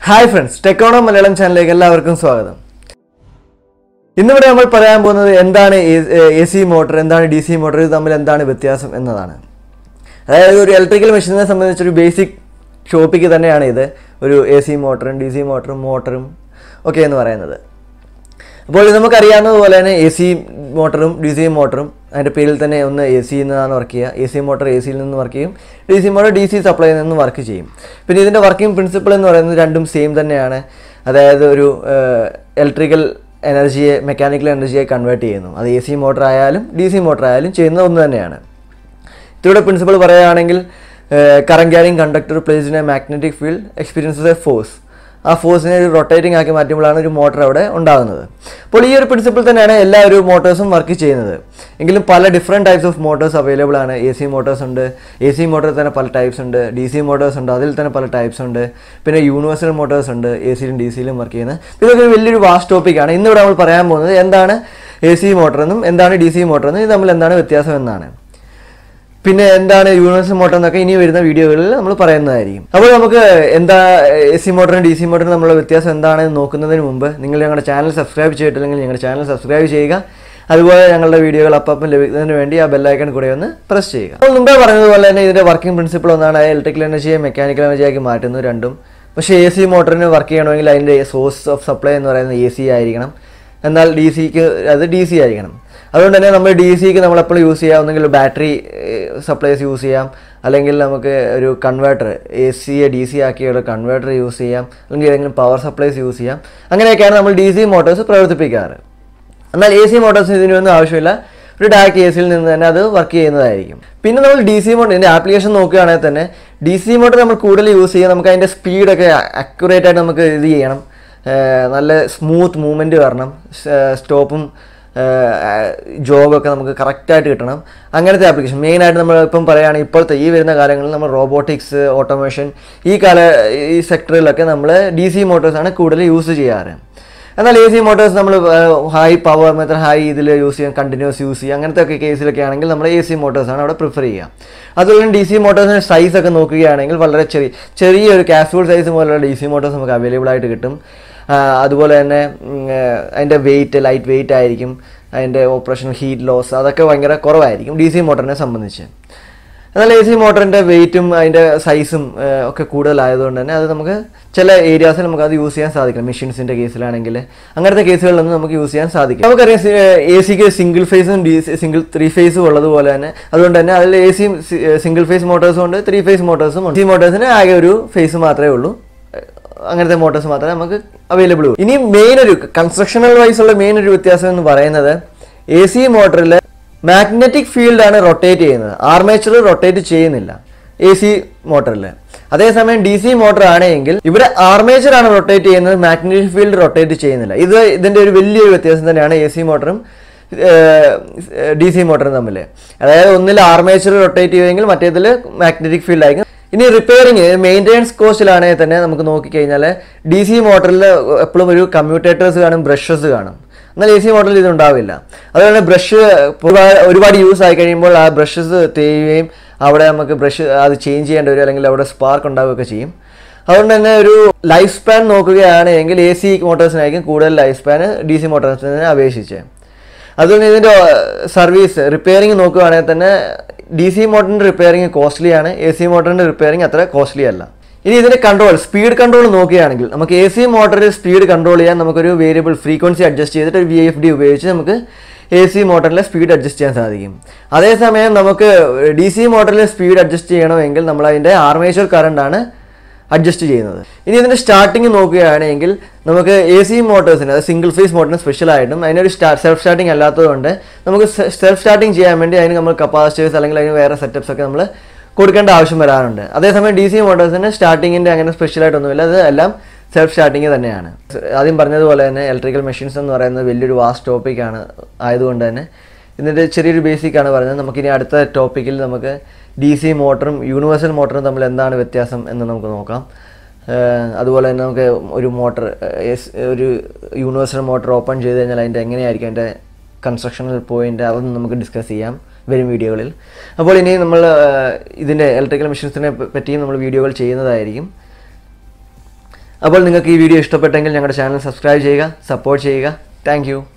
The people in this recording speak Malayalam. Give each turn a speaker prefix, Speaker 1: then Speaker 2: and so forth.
Speaker 1: ഹായ് ഫ്രണ്ട്സ് ടെക്കോണോ മലയാളം ചാനലിലേക്ക് എല്ലാവർക്കും സ്വാഗതം ഇന്നിവിടെ നമ്മൾ പറയാൻ പോകുന്നത് എന്താണ് എ സി മോട്ടർ എന്താണ് ഡി സി മോട്ടർ ഇത് തമ്മിൽ എന്താണ് വ്യത്യാസം എന്നതാണ് അതായത് ഒരു ഇലക്ട്രിക്കൽ മെഷീനെ സംബന്ധിച്ചൊരു ബേസിക് ടോപ്പിക്ക് തന്നെയാണ് ഇത് ഒരു എ സി മോട്ടറും ഡി സി മോട്ടറും മോട്ടറും ഒക്കെ എന്ന് പറയുന്നത് അപ്പോൾ ഇത് നമുക്കറിയാവുന്നത് പോലെ തന്നെ എ സി മോട്ടറും ഡി സി മോട്ടറും അതിൻ്റെ പേരിൽ തന്നെ ഒന്ന് എ സിയിൽ നിന്നാണ് വർക്ക് ചെയ്യുക എ സി മോട്ടർ എ സിയിൽ നിന്ന് വർക്ക് ചെയ്യും D C motor D C സപ്ലൈയിൽ നിന്ന് വർക്ക് ചെയ്യും പിന്നെ ഇതിൻ്റെ വർക്കിംഗ് പ്രിൻസിപ്പിൾ എന്ന് പറയുന്നത് രണ്ടും സെയിം തന്നെയാണ് അതായത് ഒരു ഇലക്ട്രിക്കൽ എനർജിയെ മെക്കാനിക്കൽ എനർജിയെ കൺവേർട്ട് ചെയ്യുന്നു അത് എ സി മോട്ടർ ആയാലും ഡി സി മോട്ടർ ആയാലും ചെയ്യുന്നത് ഒന്ന് തന്നെയാണ് ഇതിലൂടെ പ്രിൻസിപ്പൾ പറയുകയാണെങ്കിൽ current carrying conductor place in a magnetic field experiences a force ആ ഫോഴ്സിനെ ഒരു റൊട്ടേറ്റിംഗ് ആക്കി മാറ്റുമ്പോഴാണ് ഒരു മോട്ടർ അവിടെ ഉണ്ടാകുന്നത് അപ്പോൾ ഈ ഒരു പ്രിൻസിപ്പിൾ തന്നെയാണ് എല്ലാ ഒരു മോട്ടോഴ്സും വർക്ക് ചെയ്യുന്നത് എങ്കിലും പല different types of motors available ആണ് എ സി മോട്ടോഴ്സ് ഉണ്ട് എ സി മോട്ടോറിൽ തന്നെ പല ടൈപ്സ് ഉണ്ട് ഡി സി മോട്ടോഴ്സ് ഉണ്ട് അതിൽ തന്നെ പല ടൈപ്സ് ഉണ്ട് പിന്നെ യൂണിവേഴ്സൽ മോട്ടോഴ്സ് ഉണ്ട് എ സിയിലും ഡി സിയിലും വർക്ക് ചെയ്യുന്നത് ഇതൊക്കെ വലിയൊരു വാസ്റ്റ് ടോപ്പിക്കാണ് ഇന്നിവിടെ നമ്മൾ പറയാൻ പോകുന്നത് എന്താണ് എ സി മോട്ടർ എന്നും എന്താണ് ഡി സി മോട്ടർ എന്നും ഇത് തമ്മിൽ എന്താണ് വ്യത്യാസം എന്നാണ് പിന്നെ എന്താണ് യൂണിവേഴ്സൽ മോട്ടർ എന്നൊക്കെ ഇനി വരുന്ന വീഡിയോകളിൽ നമ്മൾ പറയുന്നതായിരിക്കും അപ്പോൾ നമുക്ക് എന്താ എ സി മോട്ടറിനും ഡി സി മോട്ടറിനും തമ്മിലുള്ള വ്യത്യാസം എന്താണെന്ന് നോക്കുന്നതിന് മുമ്പ് നിങ്ങൾ ഞങ്ങളുടെ ചാനൽ സബ്സ്ക്രൈബ് ചെയ്തിട്ടില്ലെങ്കിൽ ഞങ്ങളുടെ ചാനൽ സബ്സ്ക്രൈബ് ചെയ്യുക അതുപോലെ ഞങ്ങളുടെ വീഡിയോകൾ അപ്പം ലഭിക്കുന്നതിന് വേണ്ടി ആ ബെല്ലൈക്കൺ കൂടെ ഒന്ന് പ്രസ് ചെയ്യുക അപ്പോൾ മുമ്പേ പറഞ്ഞതുപോലെ തന്നെ ഇതിൻ്റെ വർക്കിംഗ് പ്രിൻസിപ്പിൾ ഒന്നാണ് ഇലക്ട്രിക്കൽ എനർജിയെ മെക്കാനിക്കൽ എനർജിയാക്കി മാറ്റുന്നു രണ്ടും പക്ഷേ എ സി മോട്ടറിന് വർക്ക് ചെയ്യണമെങ്കിൽ അതിൻ്റെ സോഴ്സ് ഓഫ് സപ്ലൈ എന്ന് പറയുന്നത് എ സി ആയിരിക്കണം എന്നാൽ ഡി സിക്ക് അത് ഡി സി ആയിരിക്കണം അതുകൊണ്ട് തന്നെ നമ്മൾ ഡി സിക്ക് നമ്മൾ എപ്പോഴും യൂസ് ചെയ്യാം ഒന്നെങ്കിൽ ബാറ്ററി സപ്ലൈസ് യൂസ് ചെയ്യാം അല്ലെങ്കിൽ നമുക്ക് ഒരു കൺവേർട്ടർ എ സിയെ ഡി സി ആക്കിയുള്ള കൺവേർട്ടർ യൂസ് ചെയ്യാം അല്ലെങ്കിൽ ഏതെങ്കിലും പവർ സപ്ലൈസ് യൂസ് ചെയ്യാം അങ്ങനെയൊക്കെയാണ് നമ്മൾ ഡി സി മോട്ടോഴ്സ് പ്രവർത്തിപ്പിക്കാറ് എന്നാൽ എ സി മോട്ടോഴ്സിന് ഇതിനൊന്നും ആവശ്യമില്ല ഒരു ഡയറക്റ്റ് എ സിയിൽ നിന്ന് തന്നെ അത് വർക്ക് ചെയ്യുന്നതായിരിക്കും പിന്നെ നമ്മൾ ഡി സി മോട്ടർ ഇതിൻ്റെ ആപ്ലിക്കേഷൻ നോക്കുകയാണെങ്കിൽ തന്നെ ഡി സി മോട്ടർ നമ്മൾ കൂടുതൽ യൂസ് ചെയ്യുക നമുക്ക് അതിൻ്റെ സ്പീഡൊക്കെ അക്യുറേറ്റ് ആയിട്ട് നമുക്ക് ഇത് ചെയ്യണം നല്ല സ്മൂത്ത് മൂവ്മെൻറ്റ് വരണം സ്റ്റോപ്പും ജോബൊക്കെ നമുക്ക് കറക്റ്റായിട്ട് കിട്ടണം അങ്ങനത്തെ ആപ്ലിക്കേഷൻ മെയിനായിട്ട് നമ്മൾ ഇപ്പം പറയുകയാണെങ്കിൽ ഇപ്പോഴത്തെ ഈ വരുന്ന കാലങ്ങളിൽ നമ്മൾ റോബോട്ടിക്സ് ഓട്ടോമേഷൻ ഈ കാല ഈ സെക്ടറിലൊക്കെ നമ്മൾ ഡി സി മോട്ടോഴ്സാണ് കൂടുതൽ യൂസ് ചെയ്യാറ് എന്നാൽ എ സി മോട്ടോഴ്സ് നമ്മൾ ഹൈ പവർ മെത്തഡ് ഹൈ ഇതിൽ യൂസ് ചെയ്യാം കണ്ടിന്യൂസ് യൂസ് ചെയ്യാം അങ്ങനത്തെ ഒക്കെ കേസിലൊക്കെ ആണെങ്കിൽ നമ്മൾ എ സി മോട്ടോഴ്സാണ് അവിടെ പ്രിഫർ ചെയ്യുക അതുപോലെ ഡി സി മോട്ടോഴ്സിൻ്റെ സൈസ് ഒക്കെ നോക്കുകയാണെങ്കിൽ വളരെ ചെറിയ ചെറിയൊരു കാസ്യൂൾ സൈസ് പോലുള്ള ഡി സി മോട്ടോഴ്സ് നമുക്ക് അവൈലബിൾ ആയിട്ട് കിട്ടും അതുപോലെ തന്നെ അതിൻ്റെ വെയിറ്റ് ലൈറ്റ് വെയിറ്റ് ആയിരിക്കും അതിൻ്റെ ഓപ്പറേഷൻ ഹീറ്റ് ലോസ് അതൊക്കെ ഭയങ്കര കുറവായിരിക്കും ഡി സി മോട്ടറിനെ സംബന്ധിച്ച് എന്നാൽ എ സി മോട്ടറിൻ്റെ വെയിറ്റും അതിൻ്റെ സൈസും ഒക്കെ കൂടുതലായതുകൊണ്ട് തന്നെ അത് നമുക്ക് ചില ഏരിയാസിൽ നമുക്ക് അത് യൂസ് ചെയ്യാൻ സാധിക്കും മെഷീൻസിൻ്റെ കേസിലാണെങ്കിൽ അങ്ങനത്തെ കേസുകളിലൊന്നും നമുക്ക് യൂസ് ചെയ്യാൻ സാധിക്കും നമുക്കറിയാം എ സിക്ക് സിംഗിൾ ഫേസും ഡി സിംഗിൾ ത്രീ ഫേസും ഉള്ളതുപോലെ തന്നെ അതുകൊണ്ട് തന്നെ അതിൽ എ സി സിംഗിൾ ഫേസ് മോട്ടോഴ്സും ഉണ്ട് ത്രീ ഫേസ് മോട്ടോഴ്സും ഉണ്ട് സി മോട്ടോഴ്സിന് ആകെ ഒരു ഫേസ് മാത്രമേ ഉള്ളൂ അങ്ങനത്തെ മോട്ടോഴ്സ് മാത്രമേ നമുക്ക് അവൈലബിൾ ഉള്ളൂ ഇനി മെയിൻ ഒരു കൺസ്ട്രക്ഷണൽ വൈസ് ഉള്ള മെയിൻ ഒരു വ്യത്യാസം എന്ന് പറയുന്നത് എ സി മോട്ടറിൽ മാഗ്നറ്റിക് ഫീൽഡാണ് റൊട്ടേറ്റ് ചെയ്യുന്നത് ആർമേച്ചർ റൊട്ടേറ്റ് ചെയ്യുന്നില്ല എ സി മോട്ടറിൽ അതേസമയം ഡി സി മോട്ടർ ആണെങ്കിൽ ഇവിടെ ആർമേച്ചർ ആണ് റൊട്ടേറ്റ് ചെയ്യുന്നത് മാഗ്നറ്റിക് ഫീൽഡ് റൊട്ടേറ്റ് ചെയ്യുന്നില്ല ഇത് ഇതിൻ്റെ ഒരു വലിയൊരു വ്യത്യാസം തന്നെയാണ് എ സി മോട്ടറും ഡി സി മോട്ടറും തമ്മിൽ അതായത് ഒന്നിൽ ആർമേച്ചർ റൊട്ടേറ്റ് ചെയ്യുമെങ്കിൽ മറ്റേതിൽ മാഗ്നറ്റിക് ഫീൽഡ് ആയിരിക്കും ഇനി റിപ്പയറിങ് മെയിൻ്റെനൻസ് കോസ്റ്റിലാണെങ്കിൽ തന്നെ നമുക്ക് നോക്കിക്കഴിഞ്ഞാൽ ഡി സി മോട്ടറിൽ എപ്പോഴും ഒരു കമ്മ്യൂട്ടേറ്റേഴ്സ് കാണും ബ്രഷസ് കാണും എന്നാൽ എ സി മോട്ടറിൽ ഇത് ഉണ്ടാവില്ല അതുപോലെ ബ്രഷ് ഒരുപാട് യൂസ് ആയി കഴിയുമ്പോൾ ആ ബ്രഷസ് തേയുകയും അവിടെ നമുക്ക് ബ്രഷ് അത് ചേഞ്ച് ചെയ്യേണ്ടി വരും അല്ലെങ്കിൽ അവിടെ സ്പാർക്ക് ഉണ്ടാവുകയൊക്കെ ചെയ്യും അതുകൊണ്ട് തന്നെ ഒരു ലൈഫ് സ്പാൻ നോക്കുകയാണെങ്കിൽ എ സി മോട്ടോഴ്സിനായിരിക്കും കൂടുതൽ ലൈഫ് സ്പാൻ ഡി സി മോട്ടോഴ്സിനെ അപേക്ഷിച്ച് അതുകൊണ്ട് ഇതിൻ്റെ സർവീസ് റിപ്പയറിങ് നോക്കുകയാണെങ്കിൽ തന്നെ ഡി സി മോട്ടറിൻ്റെ റിപ്പയറിങ് കോസ്റ്റ്ലി ആണ് എ സി മോട്ടറിൻ്റെ റിപ്പയറിങ് അത്ര കോസ്റ്റ്ലി അല്ല ഇനി ഇതിൻ്റെ കൺട്രോൾ സ്പീഡ് കൺട്രോൾ നോക്കുകയാണെങ്കിൽ നമുക്ക് എ സി മോട്ടറിൽ സ്പീഡ് കൺട്രോൾ ചെയ്യാൻ നമുക്കൊരു വേരിയബിൾ ഫ്രീക്വൻസി അഡ്ജസ്റ്റ് ചെയ്തിട്ട് ഒരു വി എഫ് ഡി ഉപയോഗിച്ച് നമുക്ക് എ സി മോട്ടറിലെ സ്പീഡ് അഡ്ജസ്റ്റ് ചെയ്യാൻ സാധിക്കും അതേസമയം നമുക്ക് ഡി സി മോട്ടറിൽ സ്പീഡ് അഡ്ജസ്റ്റ് ചെയ്യണമെങ്കിൽ നമ്മൾ അതിൻ്റെ ആർമേച്ചർ കറണ്ടാണ് അഡ്ജസ്റ്റ് ചെയ്യുന്നത് ഇനി ഇതിൻ്റെ സ്റ്റാർട്ടിങ് നോക്കുകയാണെങ്കിൽ നമുക്ക് എ സി മോട്ടോഴ്സിന് അത് സിംഗിൾ ഫേസ് മോട്ടറിന് സ്പെഷ്യലായിട്ടും അതിനൊരു സ്റ്റാ സെൽഫ് സ്റ്റാർട്ടിങ് അല്ലാത്തതുകൊണ്ട് നമുക്ക് സെൽഫ് സ്റ്റാർട്ടിങ് ചെയ്യാൻ വേണ്ടി അതിന് നമ്മൾ കപ്പാസിറ്റേഴ്സ് അല്ലെങ്കിൽ അതിന് വേറെ സെറ്റപ്സ് ഒക്കെ നമ്മൾ കൊടുക്കേണ്ട ആവശ്യം വരാറുണ്ട് അതേസമയം ഡി സി മോട്ടോഴ്സിന് സ്റ്റാർട്ടിങ്ങിൻ്റെ അങ്ങനെ സ്പെഷ്യലായിട്ടൊന്നുമില്ല അത് എല്ലാം സെൽഫ് സ്റ്റാർട്ടിങ് തന്നെയാണ് ആദ്യം പറഞ്ഞതുപോലെ തന്നെ ഇലക്ട്രിക്കൽ മെഷീൻസ് എന്ന് പറയുന്നത് വലിയൊരു വാസ്റ്റ് ടോപ്പിക്കാണ് ആയതുകൊണ്ട് തന്നെ ഇതിൻ്റെ ചെറിയൊരു ബേസിക്കാണ് പറയുന്നത് നമുക്കിനി അടുത്ത ടോപ്പിക്കിൽ നമുക്ക് ഡി സി മോട്ടറും യൂണിവേഴ്സൽ മോട്ടറും തമ്മിൽ എന്താണ് വ്യത്യാസം എന്ന് നമുക്ക് നോക്കാം അതുപോലെ തന്നെ നമുക്ക് ഒരു മോട്ടർ ഒരു യൂണിവേഴ്സൽ മോട്ടർ ഓപ്പൺ ചെയ്ത് കഴിഞ്ഞാൽ അതിൻ്റെ എങ്ങനെയായിരിക്കും അതിൻ്റെ കൺസ്ട്രക്ഷണൽ പോയിൻ്റ് അതൊന്നും നമുക്ക് ഡിസ്കസ് ചെയ്യാം വരും വീഡിയോകളിൽ അപ്പോൾ ഇനി നമ്മൾ ഇതിൻ്റെ ഇലക്ട്രിക്കൽ മെഷീൻസിനെ പറ്റിയും നമ്മൾ വീഡിയോകൾ ചെയ്യുന്നതായിരിക്കും അപ്പോൾ നിങ്ങൾക്ക് ഈ വീഡിയോ ഇഷ്ടപ്പെട്ടെങ്കിൽ ഞങ്ങളുടെ ചാനൽ സബ്സ്ക്രൈബ് ചെയ്യുക സപ്പോർട്ട് ചെയ്യുക താങ്ക്